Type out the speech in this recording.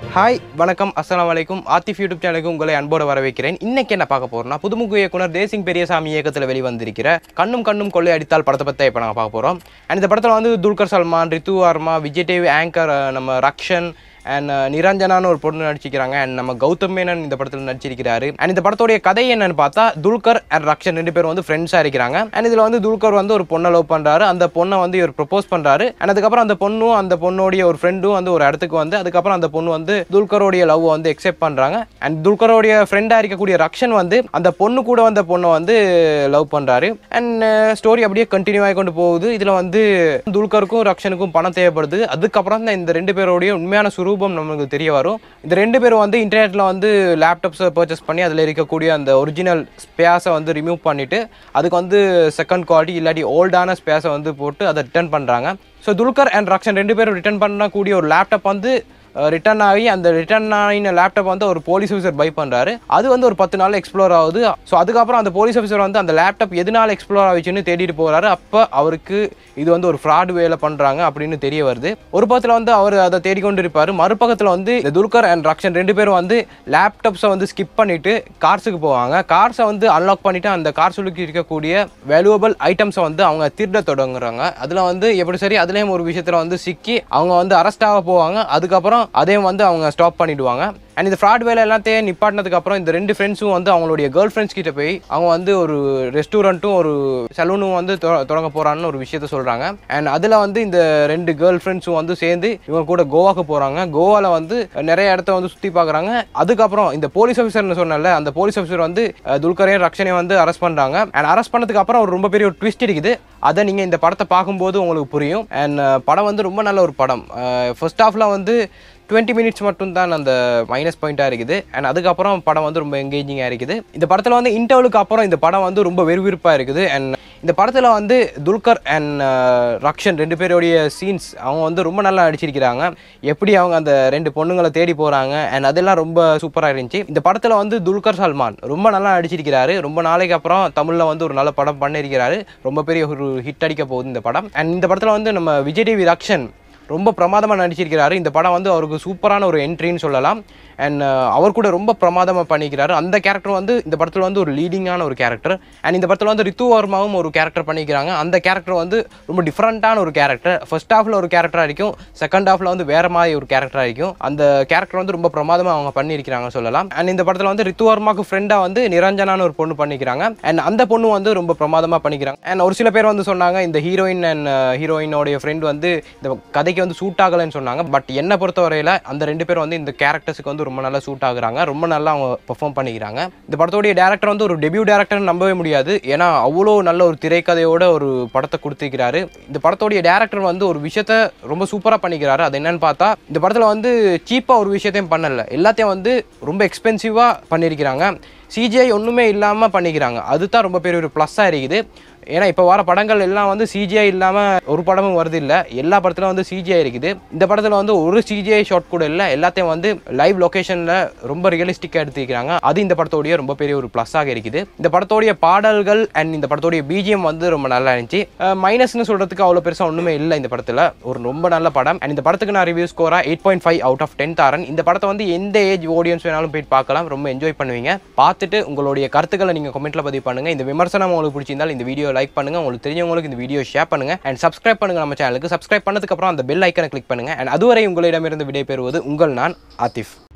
hi வணக்கம் அஸ்ஸலாமு வலைக்கும் ஆத்திஃப் யூடியூப் சேனலுக்கு உங்களை அன்போடு வரவேற்கிறேன் இன்னைக்கு என்ன பார்க்க போறோம்னா புதுமுக இயக்குனர் தேசிங் பெரியசாமி இயக்கத்தில் வெளிவந்திருக்கிற கண்ணும் கண்ணும் கொள்ளை அடித்தால் படத்தை பற்றி இப்போ நாங்கள் பார்க்க போகிறோம் அண்ட் இந்த படத்தில் வந்து துல்கர் சல்மான் ரித்து வர்மா விஜய் டிவி ஆங்கர் நம்ம ரக்ஷன் அண்ட் நிரஞ்சனான்னு ஒரு பொண்ணு நடிச்சிக்கிறாங்க அண்ட் நம்ம கௌதம் மேனன் இந்த படத்தில் நடிச்சிருக்கிறாரு அண்ட் இந்த படத்தோடைய கதை என்னன்னு பார்த்தா துல்கர் அண்ட் ரக்ஷன் ரெண்டு பேரும் வந்து ஃப்ரெண்ட்ஸாக இருக்கிறாங்க அண்ட் இதில் வந்து துல்கர் வந்து ஒரு பொண்ணை லவ் பண்ணுறாரு அந்த பொண்ணை வந்து இவர் ப்ரப்போஸ் பண்ணுறாரு அண்ட் அதுக்கப்புறம் அந்த பொண்ணும் அந்த பொண்ணோடைய ஒரு ஃப்ரெண்டும் வந்து ஒரு இடத்துக்கு வந்து அதுக்கப்புறம் அந்த பொண்ணு வந்து துல்கரோடைய லவ் வந்து எக்ஸெப்ட் பண்ணுறாங்க அண்ட் துல்கரோடைய ஃப்ரெண்டாக இருக்கக்கூடிய ரக்ஷன் வந்து அந்த பொண்ணு கூட வந்த பொண்ணை வந்து லவ் பண்ணுறாரு அண்ட் ஸ்டோரி அப்படியே கண்டினியூ ஆகி கொண்டு போகுது இதில் வந்து துல்கருக்கும் ரக்ஷனுக்கும் பணம் தேவைப்படுது அதுக்கப்புறம் தான் இந்த ரெண்டு பேரோடைய உண்மையான சுரூபம் நமக்கு தெரிய வரும் இந்த ரெண்டு பேரும் வந்து இன்டர்நெட்டில் வந்து லேப்டாப்ஸை பர்ச்சேஸ் பண்ணி அதில் இருக்கக்கூடிய அந்த ஒரிஜினல் ஸ்பேஸை வந்து ரிமூவ் பண்ணிவிட்டு அதுக்கு வந்து செகண்ட் குவாலிட்டி இல்லாட்டி ஓல்டான ஸ்பேஸை வந்து போட்டு அதை ரிட்டர்ன் பண்ணுறாங்க ஸோ துல்கர் அண்ட் ரக்ஷன் ரெண்டு பேரும் ரிட்டர்ன் பண்ணக்கூடிய ஒரு லேப்டாப் வந்து ரிட்டர்ன் ஆகி அந்த ரிட்டர்ன் ஆகின லேப்டாப் வந்து ஒரு போலீஸ் ஆஃபீஸர் பை பண்ணுறாரு அது வந்து ஒரு பத்து நாள் எக்ஸ்ப்ளோர் ஆகுது ஸோ அதுக்கப்புறம் அந்த போலீஸ் ஆஃபீஸர் வந்து அந்த லேப்டாப் எதனால எக்ஸ்ப்ளோர் ஆகிச்சுன்னு தேடிட்டு போகிறாரு அப்போ அவருக்கு இது வந்து ஒரு ஃப்ராட் வேலை பண்ணுறாங்க அப்படின்னு தெரிய வருது ஒரு பக்கத்தில் வந்து அவர் அதை தேடிக்கொண்டு இருப்பார் மறுபக்கத்தில் வந்து இந்த துல்கர் அண்ட் ரக்ஷன் ரெண்டு பேரும் வந்து லேப்டாப்ஸை வந்து ஸ்கிப் பண்ணிட்டு கார்ஸுக்கு போவாங்க கார்ஸை வந்து அன்லாக் பண்ணிட்டு அந்த கார்ஸுக்கு இருக்கக்கூடிய வேல்யூபிள் ஐட்டம்ஸை வந்து அவங்க திருட தொடங்குறாங்க அதில் வந்து எப்படி சரி அதுலேயும் ஒரு விஷயத்தில் வந்து சிக்கி அவங்க வந்து அரெஸ்ட் ஆக போவாங்க அதுக்கப்புறம் அதையும் வந்து அவங்க ஸ்டாப் பண்ணிடுவாங்க அண்ட் இந்த ஃப்ராட் வேலை எல்லாத்தையும் நிப்பாட்டினதுக்கு அப்புறம் இந்த ரெண்டு ஃப்ரெண்ட்ஸும் வந்து அவங்களுடைய கேர்ள் ஃப்ரெண்ட்ஸ் கிட்ட போய் அவங்க வந்து ஒரு ரெஸ்டாரண்ட்டும் ஒரு சலூனும் வந்து தொ- தொடங்க போறான்னு ஒரு விஷயத்த சொல்றாங்க அண்ட் அதில் வந்து இந்த ரெண்டு கேர்ள் ஃப்ரெண்ட்ஸும் வந்து சேர்ந்து இவங்க கூட கோவாக்கு போறாங்க கோவால வந்து நிறைய இடத்த வந்து சுற்றி பார்க்குறாங்க அதுக்கப்புறம் இந்த போலீஸ் ஆஃபீஸர்னு சொன்னல அந்த போலீஸ் ஆஃபீஸர் வந்து அஹ், துல்கரையும் ரக்ஷனையும் வந்து அரெஸ்ட் பண்றாங்க அண்ட் அரெஸ்ட் பண்ணதுக்கு அப்புறம் ஒரு ரொம்ப பெரிய ஒரு ட்விஸ்ட் இருக்குது அதை நீங்கள் இந்த படத்தை பார்க்கும்போது உங்களுக்கு புரியும் அண்ட் படம் வந்து ரொம்ப நல்ல ஒரு படம் ஃபர்ஸ்ட் ஹாஃப்ல வந்து டுவெண்ட்டி மினிட்ஸ் மட்டும் தான் அந்த மைனஸ் பாயிண்ட்டாக இருக்குது அண்ட் அதுக்கப்புறம் படம் வந்து ரொம்ப எங்கேஜிங்காக இருக்குது இந்த படத்தில் வந்து இன்டர்வலுக்கு அப்புறம் இந்த படம் வந்து ரொம்ப வெறுவிருப்பாக இருக்குது அண்ட் இந்த படத்தில் வந்து துல்கர் அண்ட் ரக்ஷன் ரெண்டு பேருடைய சீன்ஸ் அவங்க வந்து ரொம்ப நல்லா நடிச்சிருக்கிறாங்க எப்படி அவங்க அந்த ரெண்டு பொண்ணுங்களை தேடி போகிறாங்க அண்ட் அதெல்லாம் ரொம்ப சூப்பராக இருந்துச்சு இந்த படத்தில் வந்து துல்கர் சல்மான் ரொம்ப நல்லா நடிச்சிருக்கிறாரு ரொம்ப நாளைக்கு அப்புறம் தமிழில் வந்து ஒரு நல்ல படம் பண்ணியிருக்கிறாரு ரொம்ப பெரிய ஒரு ஹிட் அடிக்க போகுது இந்த படம் அண்ட் இந்த படத்தில் வந்து நம்ம விஜய் டிவி ரக்ஷன் ரொம்ப பிரமாதமாக நடிச்சிருக்கிறாரு இந்த படம் வந்து அவருக்கு சூப்பரான ஒரு என்ட்ரின்னு சொல்லலாம் அண்ட் அவர் கூட ரொம்ப பிரமாதமாக பண்ணிக்கிறாரு அந்த கேரக்டர் வந்து இந்த படத்தில் வந்து ஒரு லீடிங்கான ஒரு கேரக்டர் அண்ட் இந்த படத்தில் வந்து ரித்து வர்மாவும் ஒரு கேரக்டர் பண்ணிக்கிறாங்க அந்த கேரக்டர் வந்து ரொம்ப டிஃப்ரெண்ட்டான ஒரு கேரக்டர் ஃபர்ஸ்ட் ஹாஃபில் ஒரு கேரக்டராக இருக்கும் செகண்ட் ஹாஃபில் வந்து வேறு மாதிரி ஒரு கேரக்டராக இருக்கும் அந்த கேரக்டர் வந்து ரொம்ப பிரமாதமாக அவங்க பண்ணியிருக்கிறாங்க சொல்லலாம் அண்ட் இந்த படத்தில் வந்து ரித்து வர்மாக்கு ஃப்ரெண்டாக வந்து நிரஞ்சனான ஒரு பொண்ணு பண்ணிக்கிறாங்க அண்ட் அந்த பொண்ணு வந்து ரொம்ப பிரமாதமாக பண்ணிக்கிறாங்க அண்ட் ஒரு சில பேர் வந்து சொன்னாங்க இந்த ஹீரோயின் அண்ட் ஹீரோயினோடைய ஃப்ரெண்ட் வந்து இந்த கதைக்கு வந்து சூட் ஆகலைன்னு சொன்னாங்க பட் என்னை பொறுத்தவரையில் அந்த ரெண்டு பேரும் வந்து இந்த கேரக்டர்ஸுக்கு வந்து ரொம்ப நல்லா சூட் ஆகுறாங்க ரொம்ப நல்லா அவங்க பெர்ஃபார்ம் பண்ணிக்கிறாங்க இந்த படத்தோடைய டேரக்டர் வந்து ஒரு டெபியூ டேரக்டர் நம்பவே முடியாது ஏன்னா அவ்வளோ நல்ல ஒரு திரைக்கதையோட ஒரு படத்தை கொடுத்துருக்கிறாரு இந்த படத்தோடைய டேரக்டர் வந்து ஒரு விஷயத்த ரொம்ப சூப்பராக பண்ணிக்கிறாரு அது என்னன்னு பார்த்தா இந்த படத்தில் வந்து சீப்பாக ஒரு விஷயத்தையும் பண்ணல எல்லாத்தையும் வந்து ரொம்ப எக்ஸ்பென்சிவாக பண்ணியிருக்கிறாங்க சிஜிஐ ஒன்றுமே இல்லாமல் பண்ணிக்கிறாங்க அதுதான் ரொம்ப பெரிய ஒரு ப்ளஸ்ஸாக இருக்குது ஏன்னா இப்போ வர படங்கள் எல்லாம் வந்து சிஜிஐ இல்லாமல் ஒரு படமும் வருது இல்லை எல்லா படத்துலையும் வந்து சிஜிஐ இருக்குது இந்த படத்தில் வந்து ஒரு சிஜிஐ ஷாட் கூட இல்லை எல்லாத்தையும் வந்து லைவ் லொகேஷனில் ரொம்ப ரியலிஸ்டிக்காக எடுத்துக்கிறாங்க அது இந்த படத்தோடைய ரொம்ப பெரிய ஒரு ப்ளஸ்ஸாக இருக்குது இந்த படத்தோடைய பாடல்கள் அண்ட் இந்த படத்தோடைய பிஜிஎம் வந்து ரொம்ப நல்லா இருந்துச்சு மைனஸ்னு சொல்கிறதுக்கு அவ்வளோ பெருசாக ஒன்றுமே இல்லை இந்த படத்தில் ஒரு ரொம்ப நல்ல படம் அண்ட் இந்த படத்துக்கு நான் ரிவ்யூ ஸ்கோராக eight point five out of ten தாரன் இந்த படத்தை வந்து எந்த ஏஜ் ஆடியன்ஸ் வேணாலும் போயிட்டு பார்க்கலாம் ரொம்ப என்ஜாய் பண்ணுவீங்க பார்த்துட்டு உங்களுடைய கருத்துக்களை நீங்கள் கமெண்ட்டில் பதிவு பண்ணுங்கள் இந்த விமர்சனம் உங்களுக்கு பிடிச்சிருந்தால் இந்த வீடியோ லைக் பண்ணுங்கள் உங்களுக்கு தெரிஞ்சவங்களுக்கு இந்த வீடியோ ஷேர் பண்ணுங்கள் அண்ட் சப்ஸ்கிரைப் பண்ணுங்கள் நம்ம சேனலுக்கு சப்ஸ்கிரைப் பண்ணதுக்கப்புறம் அந்த பெல் ஐக்கனை கிளிக் பண்ணுங்கள் அண்ட் அதுவரை உங்களிடமிருந்து விடைபெறுவது உங்கள் நான் ஆத்திஃப்